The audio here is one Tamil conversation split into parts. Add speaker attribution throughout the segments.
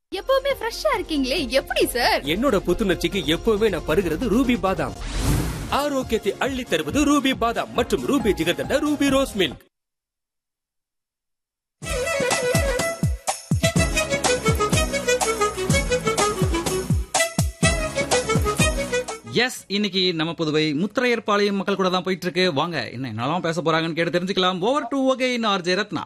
Speaker 1: எப்பவுமே ஃப்ரெஷ்ஷா இருக்கீங்களே எப்படி சார்
Speaker 2: என்னோட புத்துணர்ச்சிக்கு எப்பவுமே நான் பருகிறது ரூபி பாதாம் ஆரோக்கியத்தை அள்ளி தருவது ரூபி பாதாம் மற்றும் Ruby jigarthanda Ruby rose milk
Speaker 3: yes இன்னைக்கு நம்ம புதுவை முத்திரையர் பாளையம் மக்கள் கூட தான் போயிட்டு இருக்கு வாங்க என்ன என்னெல்லாம் பேச போறாங்கன்னு கேட்டு தெரிஞ்சுக்கலாம் over to okay RJ Ratna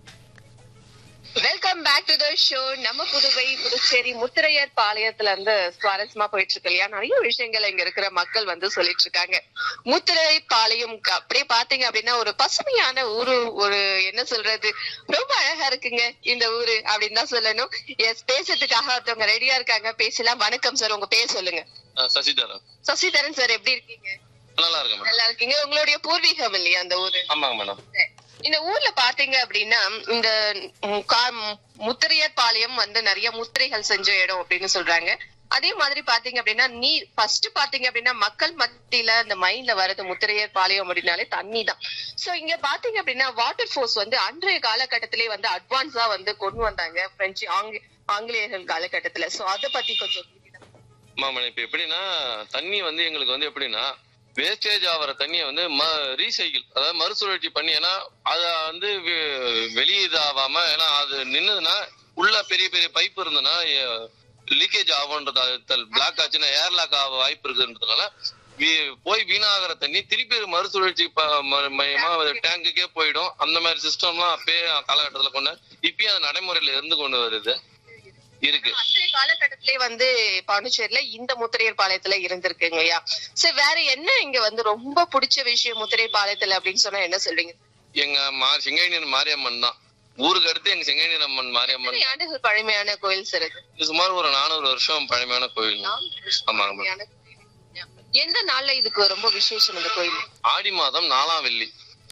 Speaker 4: welcome back to the show நம்ம புதுவை புதுச்சேரி முத்திரையர் பாளையத்துல இருந்து சுவாரஸ்யமா போயிட்டு இருக்கு இல்லையா நிறைய விஷயங்கள் இங்க இருக்கிற மக்கள் வந்து சொல்லிட்டு இருக்காங்க முத்திரை பாளையம் க- அப்படியே பாத்தீங்க அப்படின்னா ஒரு பசுமையான ஊரு ஒரு என்ன சொல்றது ரொம்ப அழகா இருக்குங்க இந்த ஊரு அப்படின்னு தான் சொல்லணும் எஸ் பேசுறதுக்காக ஒருத்தவங்க ரெடியா இருக்காங்க பேசலாம் வணக்கம் சார் உங்க பேர் சொல்லுங்க
Speaker 5: ஆ, சசிதரன்
Speaker 4: சசிதரன் சார் எப்படி இருக்கீங்க
Speaker 5: நல்லா இருக்கேன் மேடம்
Speaker 4: நல்லா இருக்கீங்க உங்களுடைய பூர்வீகம் இல்லையா அந்த ஊரு
Speaker 5: ஆமாங்க மேடம்
Speaker 4: இந்த ஊர்ல பாத்தீங்க அப்படின்னா இந்த ம், கா- முத்திரையர் பாளையம் வந்து நிறைய முத்திரைகள் செஞ்ச இடம் அப்படின்னு சொல்றாங்க அதே மாதிரி பாத்தீங்க அப்படின்னா நீர் ஃபர்ஸ்ட் பாத்தீங்க அப்படின்னா மக்கள் மத்தியில இந்த மைண்ட்ல வரது முத்திரையர் பாளையம் அப்படின்னாலே தண்ணி தான் சோ இங்க பாத்தீங்க அப்படின்னா வாட்டர் ஃபோர்ஸ் வந்து அன்றைய காலகட்டத்திலே வந்து அட்வான்ஸா வந்து கொண்டு வந்தாங்க பிரெஞ்சு ஆங்க ஆங்கிலேயர்கள் காலகட்டத்துல சோ அத பத்தி கொஞ்சம் சொல்லுங்க.
Speaker 5: ஆமா மேடம் இப்ப எப்படின்னா தண்ணி வந்து எங்களுக்கு வந்து எப்படின்னா வேஸ்டேஜ் ஆகிற தண்ணியை வந்து ம ரீசைக்கிள் அதாவது மறுசுழற்சி பண்ணி ஏன்னா அத வந்து வெ- வெளியே இதாகாம ஏன்னா அது நின்னுதுன்னா உள்ள பெரிய பெரிய பைப் இருந்ததுன்னா லீக்கேஜ் ஆகுன்றது அது பிளாக் ஆச்சுன்னா ஏர் லாக் ஆக வாய்ப்பு இருக்குன்றதுனால வீ- போய் வீணாகிற தண்ணி திருப்பி மறுசுழற்சி ப- ம- மையமா டேங்குக்கே போயிடும் அந்த மாதிரி சிஸ்டம்லாம் அப்பயே காலகட்டத்துல கொண்டு இப்பயும் அது நடைமுறையில இருந்து கொண்டு வருது இருக்கு
Speaker 4: அன்றைய காலகட்டத்திலே வந்து பாண்டிச்சேரியில இந்த முத்திரையர் பாளையத்துல இருந்திருக்குங்க ஐயா சரி வேற என்ன இங்க வந்து ரொம்ப பிடிச்ச விஷயம் முத்திரையர் பாளையத்துல அப்படின்னு சொன்னா என்ன சொல்றீங்க
Speaker 5: எங்க மா செங்கைநீர் மாரியம்மன் தான் ஊருக்கு அடுத்து எங்க செங்கைநீர் அம்மன் மாரியம்மன்
Speaker 4: எத்தனை ஆண்டுகள் பழமையான கோயில் சார் இது
Speaker 5: இது சுமார் ஒரு நானூறு வருஷம் பழமையான கோயில் ஆமாங்க மேம்.
Speaker 4: பழமையான கோயில். எந்த நாள்ல இதுக்கு ரொம்ப விசேஷம் இந்த கோயில்
Speaker 5: ஆடி மாதம் நாலாம் வெள்ளி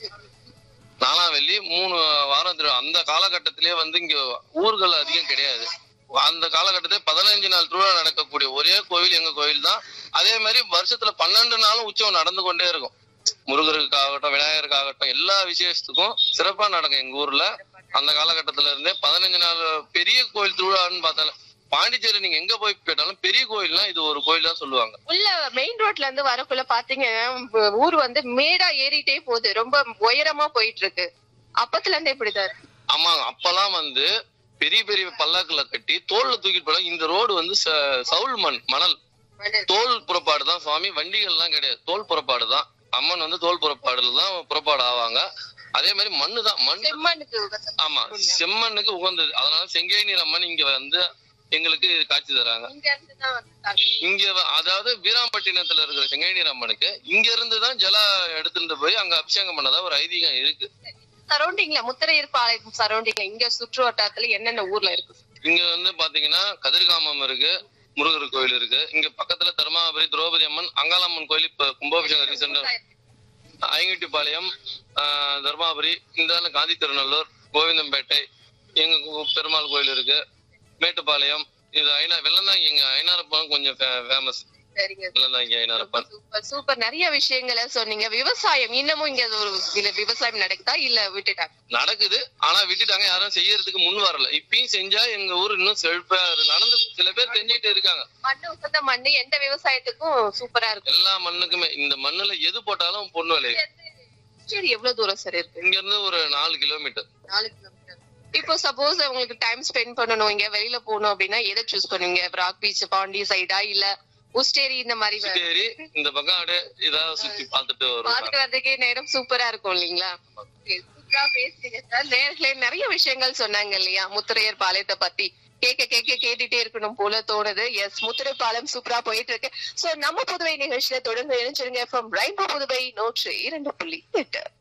Speaker 5: நாலாம் வெள்ளி மூணு வாரம் திரு- அந்த காலகட்டத்திலே வந்து இங்க ஊர்கள் அதிகம் கிடையாது அந்த காலகட்டத்திலே பதினஞ்சு நாள் திருவிழா நடக்கக்கூடிய ஒரே கோவில் எங்க கோவில் தான் அதே மாதிரி வருஷத்துல பன்னெண்டு நாளும் உற்சவம் நடந்து கொண்டே இருக்கும் முருகருக்காகட்டும் விநாயகருக்காகட்டும் எல்லா விசேஷத்துக்கும் சிறப்பா நடக்கும் எங்க ஊர்ல அந்த காலகட்டத்துல இருந்தே பதினஞ்சு நாள் பெரிய கோயில் திருவிழான்னு பார்த்தால பாண்டிச்சேரி நீங்க எங்க போய் கேட்டாலும் பெரிய கோயில்னா இது ஒரு கோயில் தான் சொல்லுவாங்க
Speaker 4: உள்ள மெயின் ரோட்ல இருந்து வரக்குள்ள பாத்தீங்க ஊர் வந்து மேடா ஏறிட்டே போகுது ரொம்ப உயரமா போயிட்டு இருக்கு அப்பத்துல இருந்து இப்படிதான் இருக்கு.
Speaker 5: ஆமாங்க அப்பெல்லாம் வந்து பெரிய பெரிய பல்லாக்குல கட்டி தோல்ல தூக்கிட்டு போல இந்த ரோடு வந்து ச- சவுல் மண் மணல் தோல் புறப்பாடு தான் சுவாமி வண்டிகள் எல்லாம் கிடையாது தோல் புறப்பாடு தான் அம்மன் வந்து தோல் புறப்பாடுல தான் புறப்பாடு ஆவாங்க அதே மாதிரி மண்ணு தான் மண்
Speaker 4: செம்மண்ணுக்கு உகந்த
Speaker 5: ஆமா செம்மண்ணுக்கு உகந்தது அதனால செங்கை நீர் அம்மன் இங்க வந்து எங்களுக்கு காட்சி தராங்க
Speaker 4: இங்க இருந்து தான் வந்து தண்ணி.
Speaker 5: இங்க வ- அதாவது வீராம்பட்டினத்துல இருக்கிற செங்கை நீர் அம்மனுக்கு இங்க இருந்து தான் ஜல எடுத்துட்டு போய் அங்க அபிஷேகம் பண்ணதா ஒரு ஐதீகம் இருக்கு
Speaker 4: சரௌண்டிங்ல முத்திரையர் பாளையம் சரௌண்டிங்ல இங்க சுற்று வட்டாரத்துல என்னென்ன ஊர்ல இருக்கு
Speaker 5: இங்க வந்து பாத்தீங்கன்னா கதிர்காமம் இருக்கு முருகர் கோயில் இருக்கு இங்க பக்கத்துல தர்மாபுரி திரௌபதி அம்மன் அங்காளம்மன் கோயில் இப்ப கும்பாபிஷேகம் ரீசெண்டா ஐங்குட்டிப்பாளையம் ஆஹ், தர்மாபுரி இந்த இடத்துல காந்தி திருநல்லூர் கோவிந்தம்பேட்டை எங்க கு- பெருமாள் கோயில் இருக்கு மேட்டுப்பாளையம் இது ஐநா வெள்ளந்தாங்கி எங்க ஐநாரப்பன் கொஞ்சம் ஃபேமஸ்
Speaker 4: சரிங்க
Speaker 5: வெள்ளந்தாங்கி ஐநாரப்பன்
Speaker 4: சூப்பர் சூப்பர் நிறைய விஷயங்களை சொன்னீங்க விவசாயம் இன்னமும் இங்க ஒரு இல்ல விவசாயம் நடக்குதா இல்ல விட்டுட்டாங்க
Speaker 5: நடக்குது ஆனா விட்டுட்டாங்க யாரும் செய்யறதுக்கு முன் வரல இப்பயும் செஞ்சா எங்க ஊர் இன்னும் செழிப்பா இருக்கு. நடந்து சில பேர் செஞ்சுட்டு இருக்காங்க
Speaker 4: மண்ணு உகந்த மண்ணு எந்த விவசாயத்துக்கும் சூப்பரா இருக்கும்
Speaker 5: எல்லா மண்ணுக்குமே இந்த மண்ணுல எது போட்டாலும் பொண்ணு விளையும்
Speaker 4: சரி எவ்வளவு தூரம் சார் இருக்கு
Speaker 5: இங்க இருந்து ஒரு நாலு கிலோமீட்டர்
Speaker 4: நாலு கிலோமீட்டர் இப்போ சப்போஸ் உங்களுக்கு டைம் ஸ்பெண்ட் பண்ணணும் இங்க வெளியில போகணும் அப்படின்னா எதை சூஸ் பண்ணுவீங்க ராக் பீச் பாண்டி சைடா இல்ல உஸ்டேரி இந்த மாதிரி வ-
Speaker 5: சரி இந்த பக்கம் அப்படியே ஏதாவது சுத்தி பார்த்துட்டு வருவோம்
Speaker 4: பார்த்துட்டு வர்றதுக்கே நேரம் சூப்பரா இருக்கும் இல்லைங்களா Okay, சூப்பரா பேசுறீங்க சார் நேர்களே நிறைய விஷயங்கள் சொன்னாங்க இல்லையா முத்திரையர் பாளையத்தை பத்தி கேட்க கேட்க கேட்டுட்டே இருக்கணும் போல தோணுது எஸ் முத்திரை பாலம் சூப்பரா போயிட்டு இருக்கு சோ நம்ம புதுவை நிகழ்ச்சியில தொடர்ந்து இணைச்சிருங்க ஃப்ரம் ரெயின்போ புதுவை நூற்று இரண்டு புள்ளி எட்டு